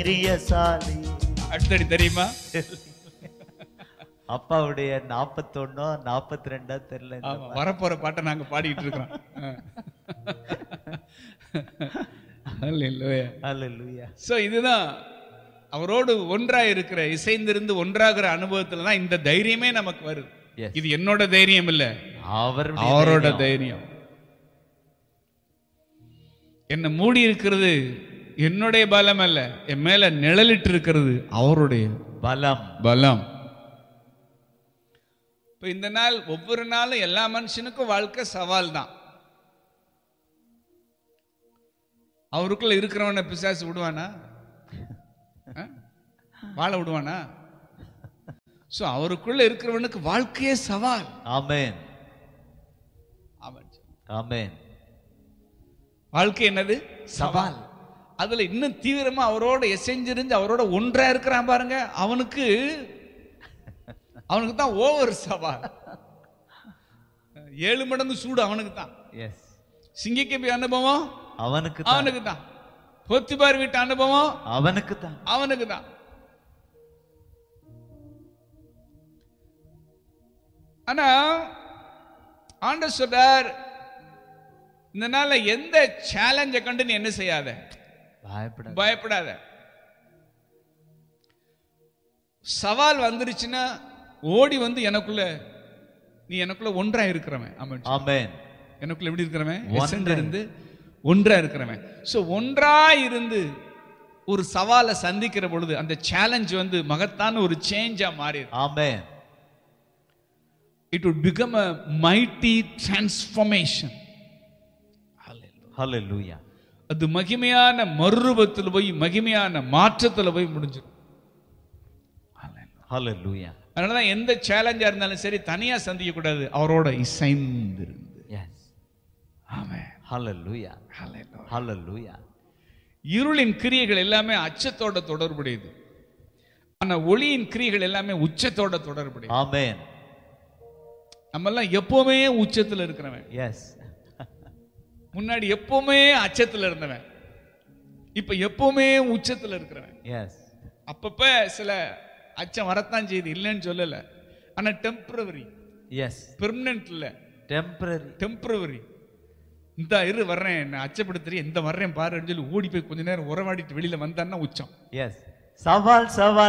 தைரியசாலி அடுத்தடி தெரியுமா அப்பாவுடைய நாப்பத்தொன்னோ நாப்பத்தி ரெண்டா தெரியல இந்த ஆமா வரப்போற பாட்டை நாங்க பாடிட்டு இருக்கிறோம் Hallelujah. ஹalleluya சோ இதுதான் அவரோடு ஒன்றா இருக்கிற இசைந்திருந்து ஒன்றாகிற அனுபவத்துல தான் இந்த தைரியமே நமக்கு வருது Yes. இது என்னோட தைரியம் இல்ல அவருடைய அவரோட தைரியம். தைரியம் என்ன மூடி இருக்கிறது என்னுடைய பலம் அல்ல என் மேல நிழலிட்டு இருக்கிறது அவருடைய பலம் பலம் இப்ப இந்த நாள் ஒவ்வொரு நாளும் எல்லா மனுஷனுக்கும் வாழ்க்கை சவால் தான் அவருக்குள்ள இருக்கிறவன பிசாசு விடுவானா ஆ? வாழ விடுவானா சோ அவருக்குள்ள இருக்கிறவனுக்கு வாழ்க்கையே சவால் ஆமென் அவன் ஆமென் வாழ்க்கை என்னது சவால் அதுல இன்னும் தீவிரமா அவரோட எசைஞ்சிருந்து அவரோட ஒன்றா இருக்கிறான் பாருங்க அவனுக்கு அவனுக்கு தான் ஓவர் சவால் ஏழு மடங்கு சூடு அவனுக்கு தான் எஸ் சிங்கிக்கபி அனுபவம் அவனுக்கு தான் அவனுக்கு தான் பொத்திபார் வீட்டு அனுபவம் அவனுக்கு தான் அவனுக்கு தான் ஆனா ஆண்டவர் சொல்றார் இந்த நாள்ல எந்த சேலஞ்சை கண்டு நீ என்ன செய்யாத பயப்பட பயப்படாத சவால் வந்துருச்சுன்னா ஓடி வந்து எனக்குள்ள நீ எனக்குள்ள ஒன்றா இருக்கிறவன் ஆமாம் ஆமென் எனக்குள்ள எப்படி இருக்கிறவன் ஒன்றா. எசன்ல இருந்து ஒன்றா இருக்கிறவன் சோ ஒன்றா இருந்து ஒரு சவாலை சந்திக்கிற பொழுது அந்த சேலஞ்ச் வந்து மகத்தான ஒரு சேஞ்சா மாறிடும் amen it would become a mighty transformation ஹalleluya அது மகிமையான மறுரூபத்தில் போய் மகிமையான மாற்றத்துல போய் முடிஞ்சிடும் ஹalleluya அதனாலதான் எந்த சேலஞ்சா இருந்தாலும் சரி தனியா சந்திக்க கூடாது அவரோட இசைந்திருந்து எஸ் ஆமென் ஹalleluya Hallelujah. ஹalleluya இருளின் கிரியைகள் எல்லாமே அச்சத்தோட தொடர்புடையது ஆனா ஒளியின் கிரியைகள் எல்லாமே உச்சத்தோட தொடர்புடையது ஆமென் நம்ம எல்லாம் எப்பவுமே உச்சத்துல இருக்கிறவன் எஸ் முன்னாடி எப்பவுமே அச்சத்துல இருந்தவன் இப்ப எப்பவுமே உச்சத்துல இருக்கிறவன் எஸ் அப்பப்ப சில அச்சம் வரத்தான் செய்யுது இல்லைன்னு சொல்லல ஆனா டெம்பரவரி எஸ் பெர்மனன்ட் இல்ல டெம்பரரி டெம்பரவரி இந்த இரு வர்றேன் என்ன அச்சப்படுத்துறீ இந்த வர்றேன் பாருன்னு சொல்லி ஓடி போய் கொஞ்ச நேரம் உறவாடிட்டு வெளியில வந்தான்னா உச்சம் எஸ் சவால் சவால்